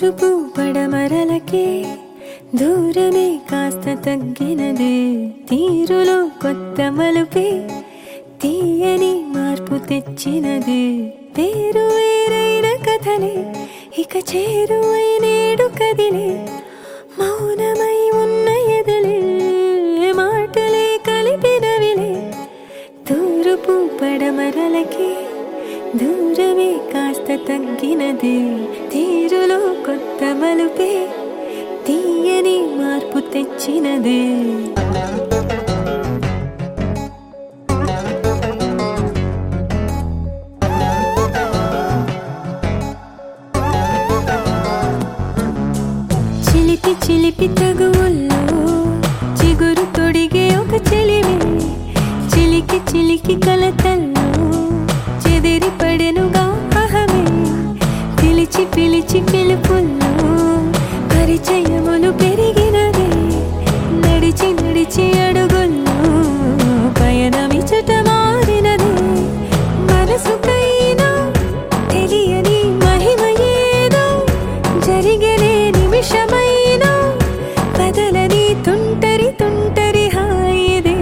తూర్పు పడమరలకే దూరమే కాస్త తగ్గినదే తీరులో కొత్త మలుపే తీయని మార్పు తెచ్చినదే పేరు వేరైన కథలే ఇక చేరువై నేడు కదిలే మౌనమై ఉన్న ఎదలే మాటలే కలిపినవిలే తూర్పు పడమరలకి దూరమే కాస్త తగ్గినదే తీరులో కొత్త మలుపే తీయని మార్పు తెచ్చినదే చిలిపి చిలిపి తగువుల్లో చిగురు తొడిగే ఒక చెలిమి చిలికి చిలికి కలతల్లో చెదిరి పడెనుగా అహమే పిలిచి పిలిచి పిలుపుల్లో పరిచయములు పెరిగినదే నడిచి నడిచి అడుగుల్లో పయనమిచట మారినదే మనసుకైనా తెలియని మహిమ ఏదో జరిగనే నిమిషమైనా కదలని తుంటరి తుంటరి హాయిదే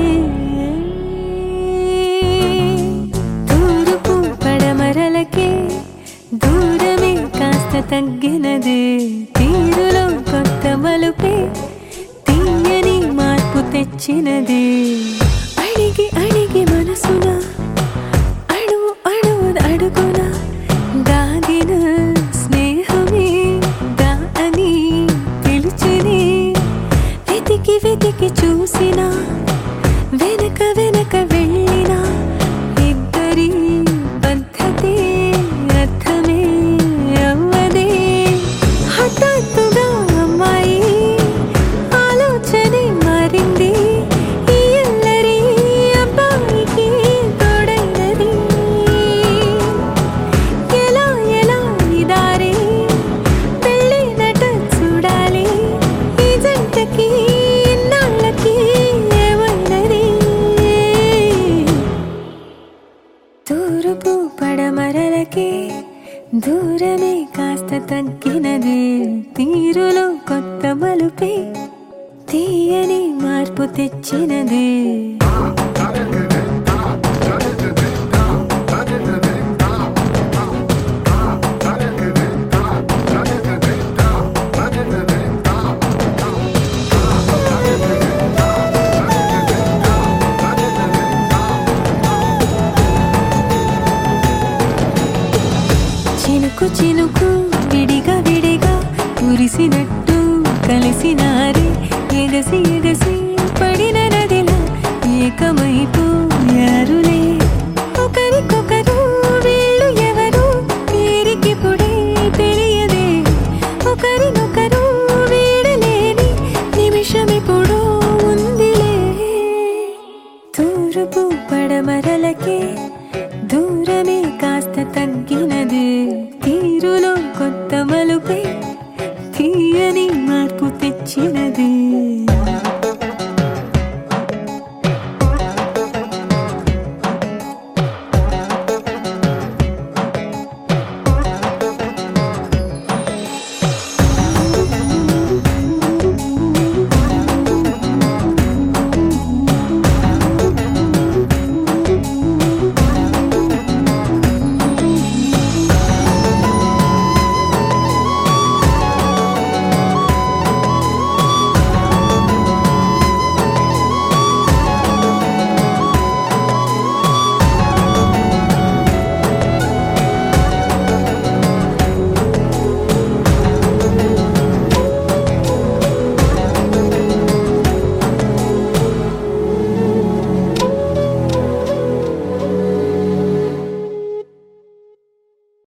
తూర్పు పడమరలకే దూరమే కాస్త తగ్గినదే తీరులో కొత్త మలుపే తీయని మార్పు తెచ్చినదే అడిగి అడిగి మనసున అడుగు అడుగు అడుగున దాగిన స్నేహమే దా అని పిలిచిని వెతికి వెతికి చూసిన వెనక వెనక వెళ్ళిన ఇద్దరి పద్ధతి అర్థమే అవ్వదే హఠాత్తుగా అమ్మాయి ఆలోచనే మారింది ఈ అల్లరి అబ్బాయికి తోడైనది ఎలా ఎలా ఈ దారి పెళ్ళినట చూడాలి ఈ జంటకి ఇన్నాళ్ళకి ఏమైనది తూర్పు పడమరలకి దూరమే కాస్త తగ్గినదే తీరులో కొత్త మలుపే తీయని మార్పు తెచ్చినదే చినుకు చినుకు విడిగా విడిగా కురిసినట్టు కలిసినారే ఎగసి ఎగసి పడిన నదిలా ఏకమైపోయారులే ఒకరికొకరు వీళ్ళు ఎవరు తీరికిపుడే తెలియదే ఒకరినొకరు వీడలేని నిమిషమిప్పుడు ఉందిలే తూర్పు పడమరలకే దూరమే